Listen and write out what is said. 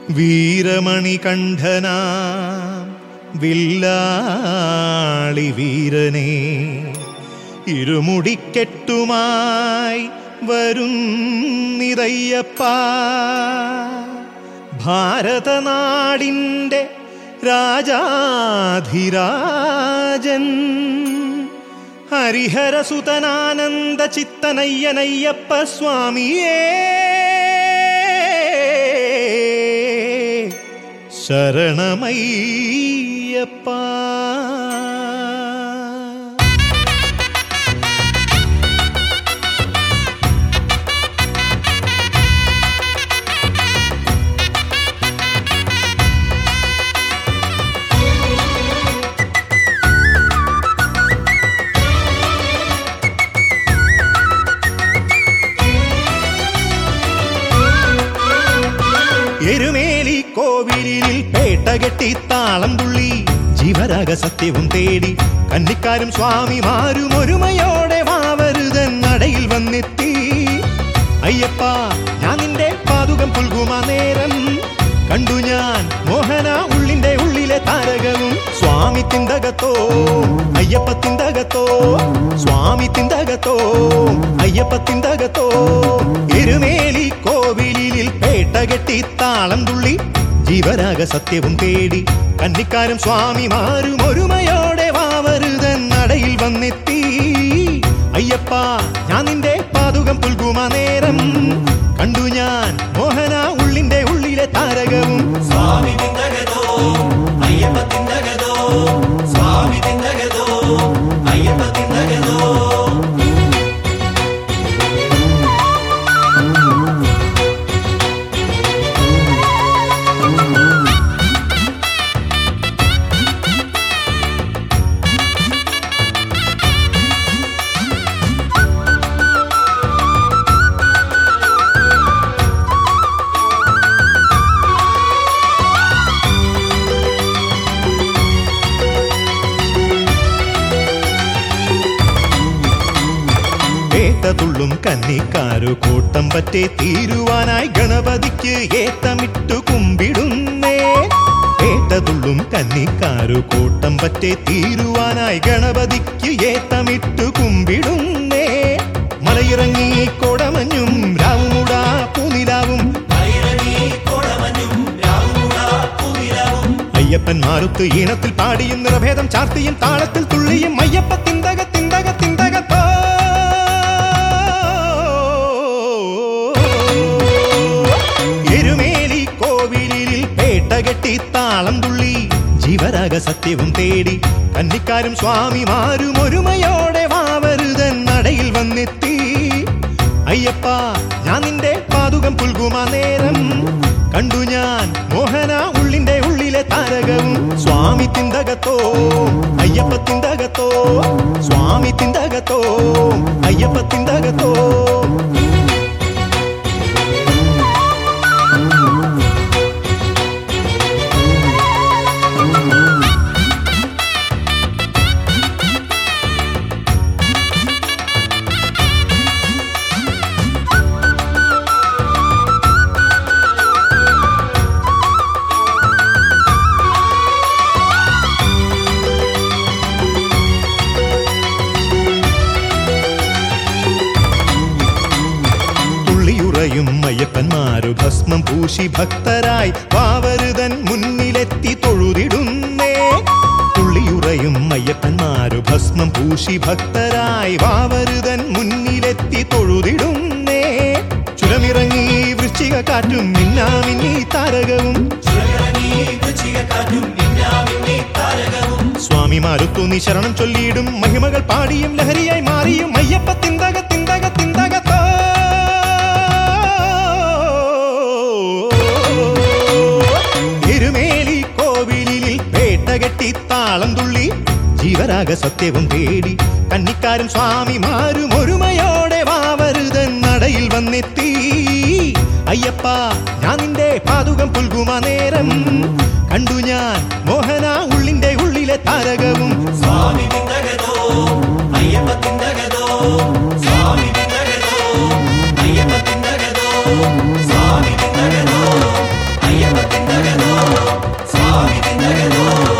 വീരമണി കണ്ഠനാ വില്ലാളി വീരനെ ഇരുമുടിക്കെട്ടുമായി വരുന്നിതയ്യപ്പ ഭാരതനാടിൻ്റെ രാജാധിരാജൻ ഹരിഹരസുതനാനന്ദ ചിത്തനയ്യനയ്യപ്പ സ്വാമിയേ ശരണമയ്യപ്പ എരുമേലി കോവിലിൽ പേട്ടകെട്ടി താളം തുള്ളി ജീവരാഗ സത്യവും തേടി കന്നിക്കാരും സ്വാമിമാരും ഒരുമയോടെ വാവരുതൻ നടയിൽ വന്നെത്തി അയ്യപ്പ ഞാൻ നിന്റെ പാതുകം പുൽകുമാ നേരം കണ്ടു ഞാൻ മോഹന ഉള്ളിന്റെ ഉള്ളിലെ താരകവും സ്വാമി തിന്തകത്തോ അയ്യപ്പ തിന്തകത്തോ സ്വാമി തിന്തകത്തോ അയ്യപ്പ തിന്തകത്തോ എരുമേലി കോവിലിൽ പേട്ടകെട്ടി താളം തുള്ളി ജീവരാഗ സത്യവും തേടി കന്നിക്കാരും സ്വാമിമാരും ഒരുമയോടെ വാവരുതൻ നടയിൽ വന്നെത്തി അയ്യപ്പ ഞാൻ നിന്റെ പാതുകം പുൽകുമാ നേരം കണ്ടു ഞാൻ മോഹന ഉള്ളിന്റെ ഉള്ളിലെ താരകവും സ്വാമി തിന്തകതോ അയ്യപ്പ തിന്തകതോ സ്വാമി തിന്തകതോ അയ്യപ്പ തിന്തകതോ ഏത്തതുള്ളും കന്നിക്കാരു കൂട്ടം പറ്റേ തീരുവാനായി ഗണപതിക്ക് ഏത്തമിട്ടു കുമ്പിടുന്നേ ഏത്തതുള്ളും കന്നിക്കാരു കൂട്ടം പറ്റേ തീരുവാനായി ഗണപതിക്ക് ഏത്തമിട്ടു കുമ്പിടുന്നേ മലയിറങ്ങി കൊടമഞ്ഞും രാവുമുടാ പൂനിലാവും മയിലണി കോടമഞ്ഞും രാവുമുട പൂനിലാവും അയ്യപ്പൻ മാറുത്ത് ഈണത്തിൽ പാടിയും നിറഭേദം ചാർത്തിയും താളത്തിൽ തുള്ളിയും അയ്യപ്പ തിന്തക തിന്തക തിന്തകത്തോ എരുമേലി കോവിലിൽ പേട്ടകെട്ടി താളം തുള്ളി ജീവരാഗ സത്യവും തേടി കന്നിക്കാരും സ്വാമിമാരും ഒരുമയോടെ വാവരുതൻ നടയിൽ വന്നെത്തി അയ്യപ്പ ഞാൻ നിന്റെ പാതുകം പുൽകുമാ നേരം കണ്ടു ഞാൻ മോഹന ഉള്ളിന്റെ ഉള്ളിലെ താരകവും സ്വാമി തിന്തകത്തോ അയ്യപ്പ തിന്തകത്തോ സ്വാമി തിന്തകത്തോ അയ്യപ്പ തിന്തകത്തോ തുള്ളിയുറയും അയ്യപ്പന്മാരു ഭസ്മം പൂശി ഭക്തരായി വാവരുതൻ മുന്നിലെത്തി തൊഴുതിടുന്നേ തുള്ളിയുറയും അയ്യപ്പന്മാരു ഭസ്മം പൂശി ഭക്തരായി വാവരുതൻ മുന്നിലെത്തി തൊഴുതിടുന്നേ ചുരമിറങ്ങി വൃശ്ചിക കാറ്റും മിന്നാമിന്നി താരകവും ചുഴലിറങ്ങി വൃശ്ചികക്കാറ്റും മിന്നാമിന്നി താരകവും സ്വാമിമാരുത്തു നീ ശരണം ചൊല്ലിയിടും മഹിമകൾ പാടിയും ലഹരിയായി മാറിയും അയ്യപ്പ തിന്തക തിന്തക തിന്തകത്തോ എരുമേലി കോവിലിൽ പേട്ടകെട്ടി താളം തുള്ളി ജീവരാഗ സത്യവും തേടി കന്നിക്കാരും സ്വാമിമാരും ഒരുമയോടെ വാവരുതൻ നടയിൽ വന്നെത്തി അയ്യപ്പ ഞാൻ നിന്റെ പാതുകം പുൽകുമാ നേരം കണ്ടു ഞാൻ മോഹന ഉള്ളിന്റെ ഉള്ളിലെ താരകവും സ്വാമി തിന്തകതോ അയ്യപ്പ തിന്തകതോ സ്വാമി തിന്തകതോ അയ്യപ്പ തിന്തകതോ സ്വാമി തിന്തകതോ അയ്യപ്പ തിന്തകതോ സ്വാമി തിന്തകതോ